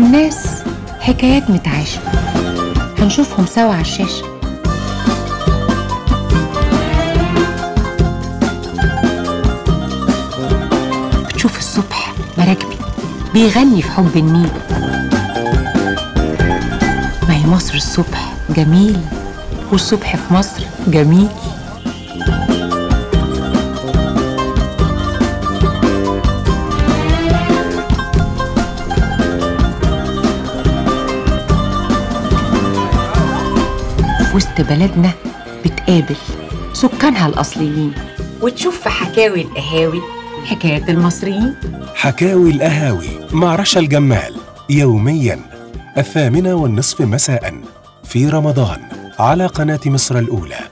والناس حكايات متعاشة هنشوفهم سوا على الشاشة بتشوف الصبح مراكبي بيغني في حب النيل ما هي مصر الصبح جميل والصبح في مصر جميل في وسط بلدنا بتقابل سكانها الأصليين وتشوف في حكاوي القهاوي حكايات المصريين حكاوي القهاوي مع رشا الجمال يوميا الثامنة والنصف مساء في رمضان على قناة مصر الأولى